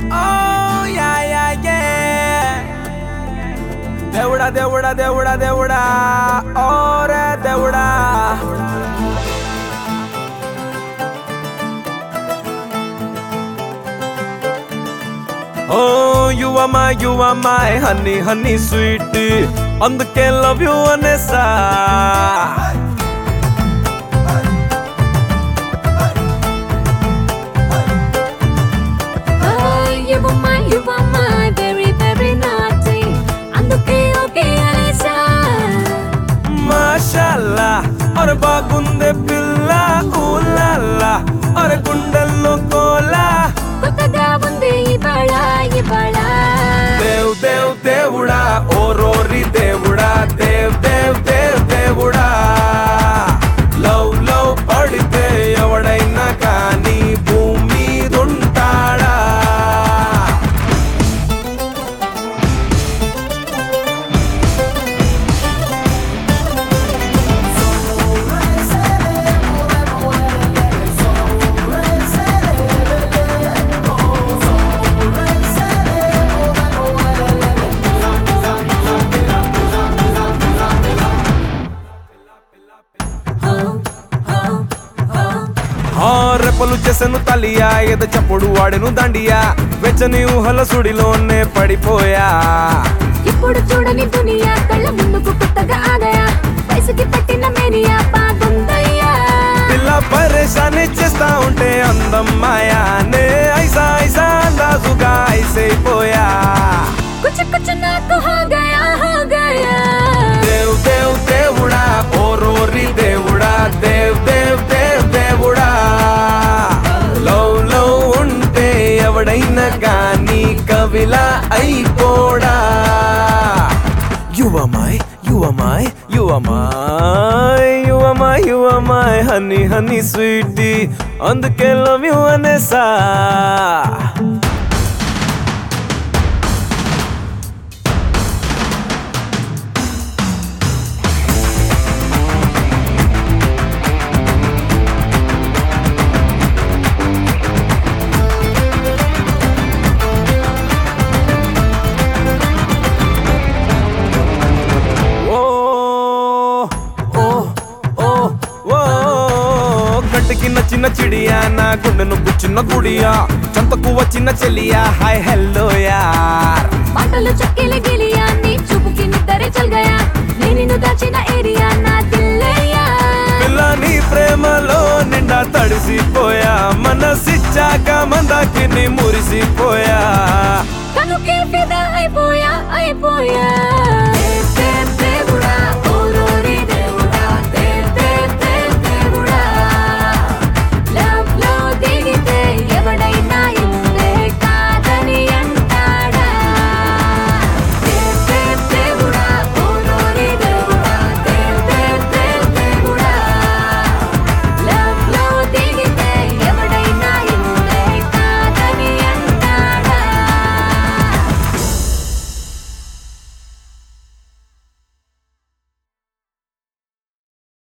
Oh, yeah, yeah, yeah. దేవుడా దేవుడా దేవుడా దేవుడా ఓరే దేవుడా ఓ యువమా యువమా హనీ హనీ స్వీట్ అందుకే లవ్ యు అనేసా Oh, you were my, you were my, very, very naughty. అందుకే ఓకే అనేసా మాషాల్లా అరే బాగుందే పిల్ల ఊలాల్లా అరే గుండెల్లో కోలా కొత్తగా ఉంది ఇవాళ ఇవాళ దేవ్ దేవ్ దేవుడా ఓ రోరి దేవుడా దేవ్ దేవ్ దేవ్ దేవుడా లవ్ లవ్ పడితే ఎవడైనా కానీ భూమి దుంటాడా ఆ రెప్పలు చేసెను తలియా ఎద చప్పుడు వాడెను దండియా వెచ్చని ఊహల సుడిలోనే పడిపోయా ఇప్పుడు చూడని దునియా కళ్ళ ముందుకు కొత్తగా ఆగయా వయసుకి పట్టిన మేనియా బాగుందయ్యా పిల్ల పరేషాని చేస్తా ఉంటే అందం మాయానే ఐసా ఐసా అందాజుగా ఐసైపోయా కుచ కుచ నాకు హో గయా హో గయా దేవ్ దేవ్ దేవుడా ఓ రోరి దేవుడా దేవ్ దేవ్ దేవ్ దేవుడా లవ్ లవ్ ఉంటే ఎవడైనా కానీ కవిలా అయిపోడా you're my you're my you're my you're my you're my honey honey sweetie అందుకే లవ్ యు అనేసా ఓ ఓ ఓ ఓ కంటికి నచ్చిన చిడియా నా గుండెను గుచ్చిన గుడియా చంతకు వచ్చిన చెలియా హాయ్ హెల్లో యార్ పాటలు చక్కెల గిలియా నీ చూపుకి నిద్దరే చల్ గయా నేను నిన్ను దాచిన ఏరియా నా దిల్లయ్యా పిల్ల నీ ప్రేమలో నిండా తడిసిపోయా మనసిచ్చాక మందాకి నీ మురిసిపోయా కనుకే ఫిదా అయిపోయా అయిపోయా దేవ్ దేవ్